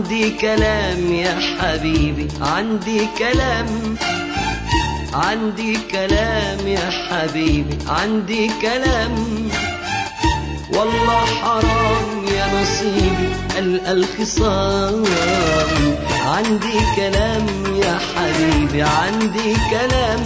عندي كلام يا حبيبي عندي كلام عندي كلام يا حبيبي عندي كلام والله حرام يا نصيبي ألقى الخصام عندي كلام يا حبيبي عندي كلام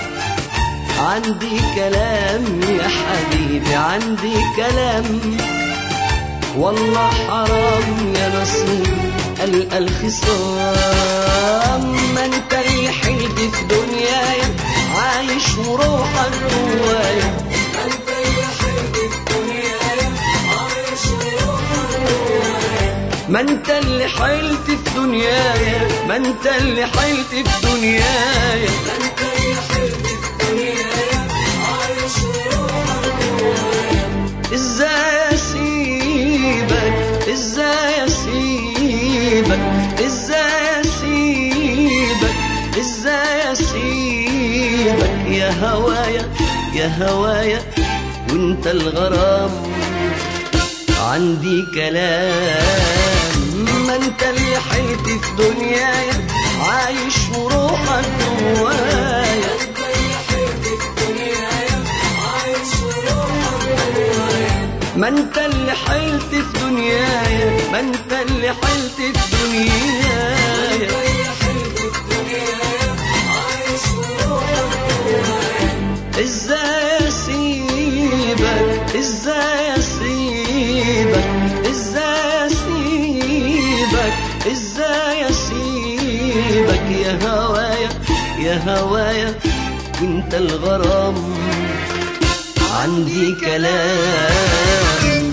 عندي كلام يا حبيبي عندي كلام والله حرام يا نصيبي ألقى الخصام ما انت اللي حلت في دنياي عايش وروحك جوايا أنت اللي حلت الدنيا عايش وروحك ما انت اللي حلت في دنياي ما انت اللي حلت في دنياي أنت اللي حلت الدنيا عايش وروحك ازاي اسيبك ازاي اسيبك ازاي اسيبك ازاي اسيبك يا هوايا يا هوايا وانت الغرام عندي كلام ما انت اللي حيت في دنياي عايش وروحك جوايا أنت اللي حلت الدنيا عايش وروحك ما انت اللي حلت في دنياي ما انت اللي حلت في دنياي أنت اللي حلت الدنيا عايش وروحك ازاي اسيبك ازاي اسيبك ازاي اسيبك ازاي اسيبك يا هوايا يا هوايا وانت الغرام عندي كلام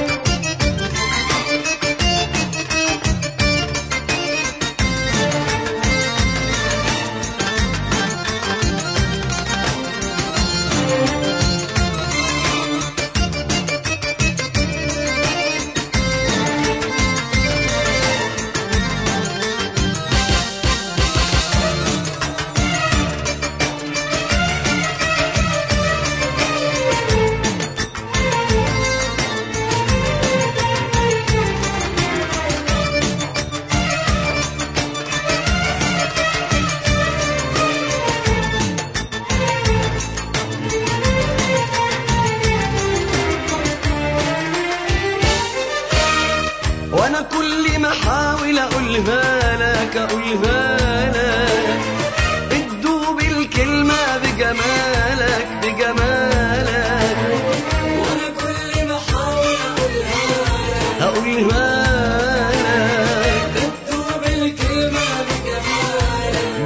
وانا كل ما احاول اقولها لك اقولها لك بتدوب الكلمة بجمالك بجمالك وأنا كل ما أحاول أقولها هقولها لك بتدوب الكلمة بجمالك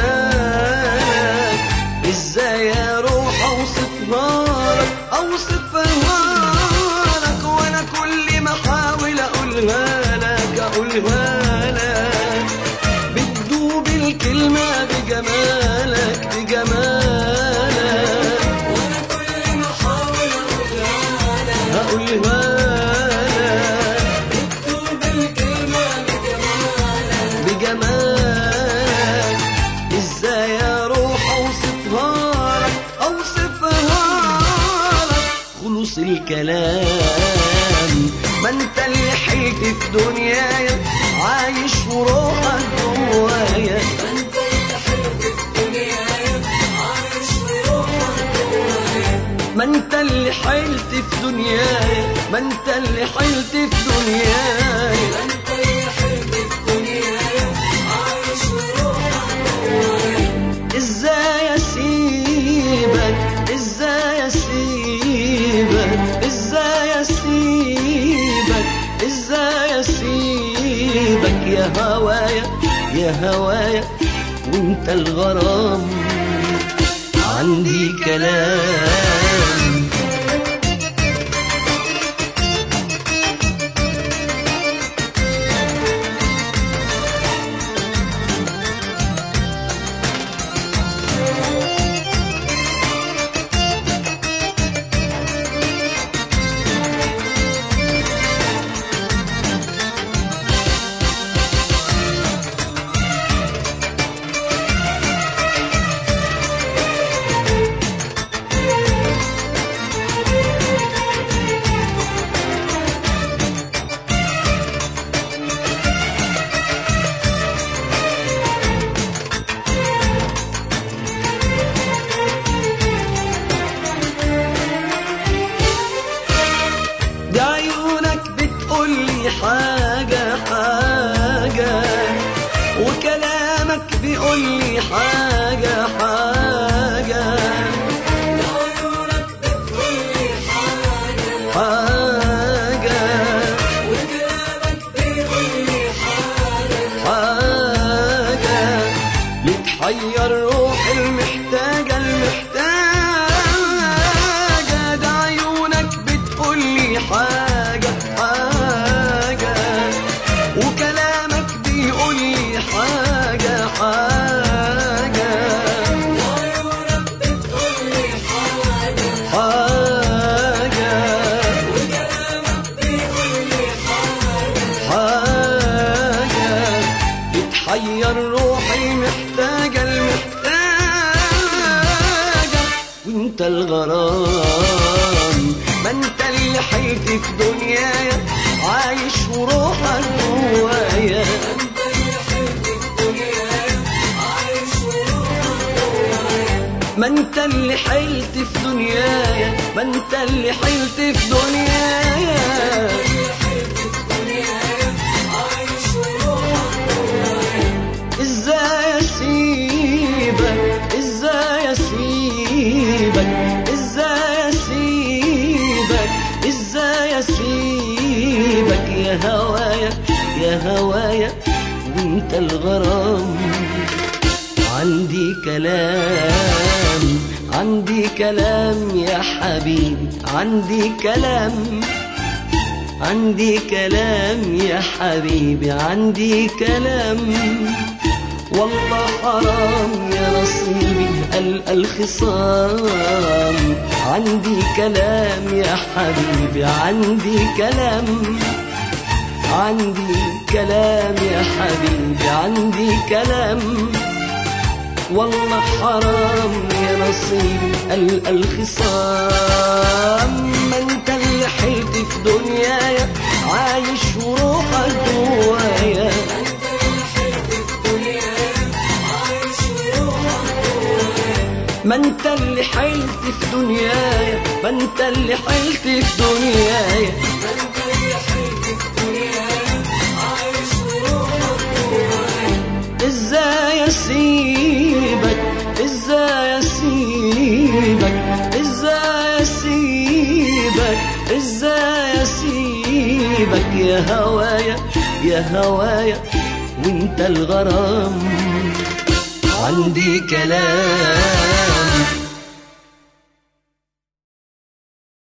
بجمالك ازاي اروح اوصفها لك اوصفها لك وانا كل ما احاول اقولها لك اقولها لك بتدوب الكلمة بجمالك بجمالك وأنا كل ما أحاول أقولها هقولها لك بتدوب الكلمة بجمالك بجمالك ازاي اروح اوصفها لك اوصفها لك خلص الكلام ما انت اللي حلت في دنياي عايش وروحك جوايا أنت اللي حلت الدنيا عايش وروحك جوايا ما انت اللي حلت في دنياي ما انت اللي حلت في دنياي أنت اللي حلت الدنيا عايش وروحك جوايا ازاي اسيبك ازاي اسيبك ازاي اسيبك ازاي اسيبك يا هوايا يا هوايا وانت الغرام عندي كلام حاجة حاجة عيونك بتقولي حاجة حاجة وكلامك بيقولي حاجة حاجة بتحير روحي المحتاجة المحتاجة ده عيونك بتقولي حاجة حاجة وكلامك بيقولي حاجة حاجة عيونك بتقولي حاجة حاجة وكلامك بيقولي حاجة حاجة بتحير روحي محتاجة المحتاجة وانت الغرام ما انت اللي حيت في دنيايا عايش وروحك جوايا انت اللي حلت الدنيا عايش وروحك جوايا ما انت اللي حيلت في دنيايا ما انت اللي حيلت في دنيايا اللي حلت الدنيا عايش وروحك جوايا ازاي اسيبك ازاي اسيبك ازاي اسيبك ازاي اسيبك يا هوايا يا هوايا وانت الغرام عندي كلام عندي كلام يا حبيبي عندي كلام عندي كلام يا حبيبي عندي كلام والله حرام يا نصيبي ألقى الخصام عندي كلام يا حبيبي عندي كلام عندي كلام يا حبيبي عندي كلام والله حرام يا نصيبي ألقى الخصام ما انت اللي حيت في دنيايا عايش وروحك جوايا انت اللي حلت الدنيا عايش وروحك جوايا ما انت اللي حيلت في دنيايا ما انت اللي حيلت في دنيايا انت اللي حلت الدنيا عايش وروحك جوايا ازاي اسيبك ازاي اسيبك ازاي اسيبك ازاي اسيبك يا هوايا يا هوايا وانت الغرام عندي كلام